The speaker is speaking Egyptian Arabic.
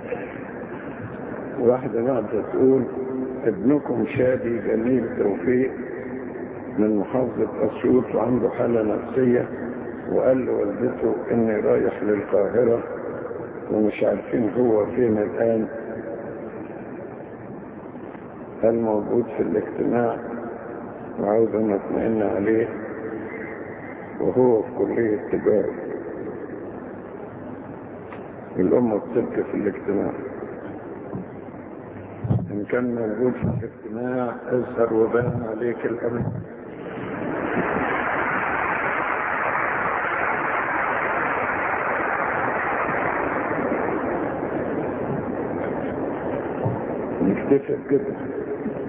واحدة بعد تقول ابنكم شادي جميل توفيق من محافظة أسيوط وعنده حالة نفسية وقال لوالدته إني رايح للقاهرة ومش عارفين هو فين الآن هل موجود في الاجتماع وعاوز أن أطمئن عليه وهو في كلية تجارة الأم بتبكي في الاجتماع إن كان موجود في الاجتماع اظهر وبان عليك الأمن نكتفي بكده